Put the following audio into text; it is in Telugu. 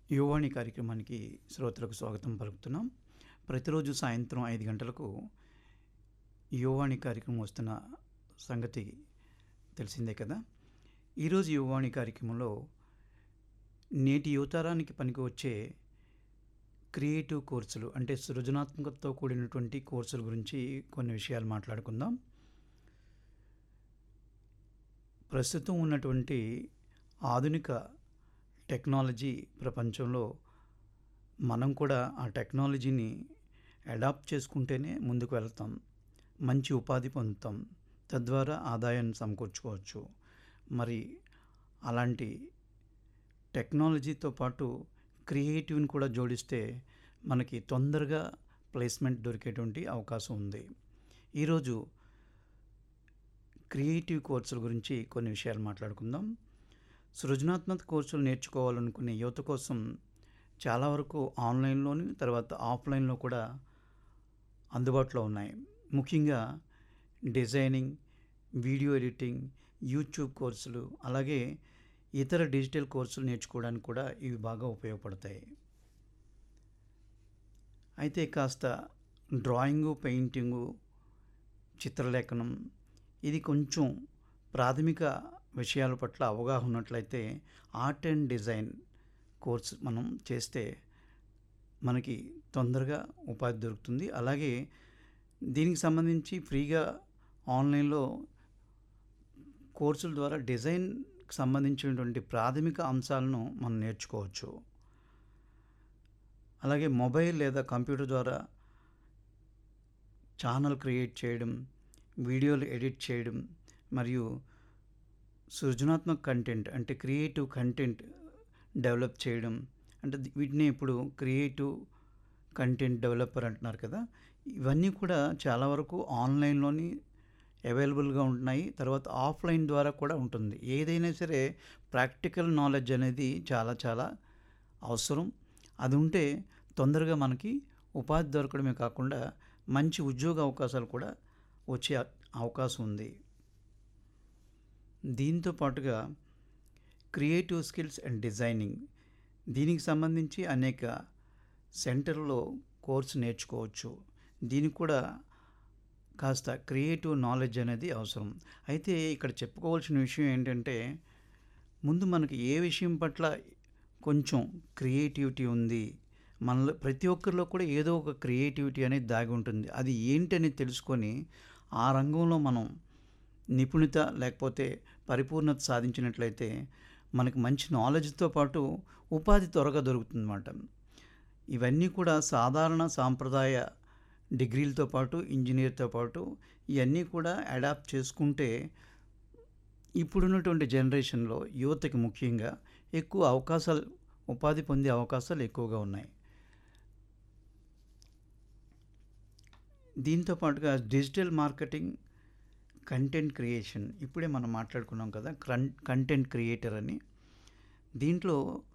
యువవాణి కార్యక్రమానికి శ్రోతలకు స్వాగతం పలుకుతున్నాం ప్రతిరోజు సాయంత్రం ఐదు గంటలకు యువవాణి కార్యక్రమం వస్తున్న సంగతి తెలిసిందే కదా ఈరోజు యువవాణి కార్యక్రమంలో నేటి యువతరానికి పనికి వచ్చే క్రియేటివ్ కోర్సులు అంటే సృజనాత్మకతతో కూడినటువంటి కోర్సుల గురించి కొన్ని విషయాలు మాట్లాడుకుందాం ప్రస్తుతం ఉన్నటువంటి ఆధునిక టెక్నాలజీ ప్రపంచంలో మనం కూడా ఆ టెక్నాలజీని అడాప్ట్ చేసుకుంటేనే ముందుకు వెళ్తాం మంచి ఉపాధి పొందుతాం తద్వారా ఆదాయాన్ని సమకూర్చుకోవచ్చు మరి అలాంటి టెక్నాలజీతో పాటు క్రియేటివ్ని కూడా జోడిస్తే మనకి తొందరగా ప్లేస్మెంట్ దొరికేటువంటి అవకాశం ఉంది ఈరోజు క్రియేటివ్ కోర్సుల గురించి కొన్ని విషయాలు మాట్లాడుకుందాం సృజనాత్మక కోర్సులు నేర్చుకోవాలనుకునే యువత కోసం చాలా వరకు ఆన్లైన్లోని తర్వాత ఆఫ్లైన్లో కూడా అందుబాటులో ఉన్నాయి ముఖ్యంగా డిజైనింగ్ వీడియో ఎడిటింగ్ యూట్యూబ్ కోర్సులు అలాగే ఇతర డిజిటల్ కోర్సులు నేర్చుకోవడానికి కూడా ఇవి బాగా ఉపయోగపడతాయి అయితే కాస్త డ్రాయింగు పెయింటింగు చిత్రలేఖనం ఇది కొంచెం ప్రాథమిక విషయాల పట్ల అవగాహన ఉన్నట్లయితే ఆర్ట్ అండ్ డిజైన్ కోర్స్ మనం చేస్తే మనకి తొందరగా ఉపాధి దొరుకుతుంది అలాగే దీనికి సంబంధించి ఫ్రీగా ఆన్లైన్లో కోర్సుల ద్వారా డిజైన్కి సంబంధించినటువంటి ప్రాథమిక అంశాలను మనం నేర్చుకోవచ్చు అలాగే మొబైల్ లేదా కంప్యూటర్ ద్వారా ఛానల్ క్రియేట్ చేయడం వీడియోలు ఎడిట్ చేయడం మరియు సృజనాత్మక కంటెంట్ అంటే క్రియేటివ్ కంటెంట్ డెవలప్ చేయడం అంటే వీటిని ఇప్పుడు క్రియేటివ్ కంటెంట్ డెవలపర్ అంటున్నారు కదా ఇవన్నీ కూడా చాలా వరకు ఆన్లైన్లోని అవైలబుల్గా ఉంటున్నాయి తర్వాత ఆఫ్లైన్ ద్వారా కూడా ఉంటుంది ఏదైనా సరే ప్రాక్టికల్ నాలెడ్జ్ అనేది చాలా చాలా అవసరం అది ఉంటే తొందరగా మనకి ఉపాధి దొరకడమే కాకుండా మంచి ఉద్యోగ అవకాశాలు కూడా వచ్చే అవకాశం ఉంది దీంతో పాటుగా క్రియేటివ్ స్కిల్స్ అండ్ డిజైనింగ్ దీనికి సంబంధించి అనేక సెంటర్లో కోర్సు నేర్చుకోవచ్చు దీనికి కూడా కాస్త క్రియేటివ్ నాలెడ్జ్ అనేది అవసరం అయితే ఇక్కడ చెప్పుకోవాల్సిన విషయం ఏంటంటే ముందు మనకి ఏ విషయం పట్ల కొంచెం క్రియేటివిటీ ఉంది మనలో ప్రతి ఒక్కరిలో కూడా ఏదో ఒక క్రియేటివిటీ అనేది దాగి ఉంటుంది అది ఏంటని తెలుసుకొని ఆ రంగంలో మనం నిపుణత లేకపోతే పరిపూర్ణత సాధించినట్లయితే మనకి మంచి నాలెడ్జ్తో పాటు ఉపాధి త్వరగా దొరుకుతుందన్నమాట ఇవన్నీ కూడా సాధారణ సాంప్రదాయ డిగ్రీలతో పాటు ఇంజనీర్తో పాటు ఇవన్నీ కూడా అడాప్ట్ చేసుకుంటే ఇప్పుడున్నటువంటి జనరేషన్లో యువతకి ముఖ్యంగా ఎక్కువ అవకాశాలు ఉపాధి పొందే అవకాశాలు ఎక్కువగా ఉన్నాయి దీంతో పాటుగా డిజిటల్ మార్కెటింగ్ కంటెంట్ క్రియేషన్ ఇప్పుడే మనం మాట్లాడుకున్నాం కదా కంటెంట్ క్రియేటర్ అని దీంట్లో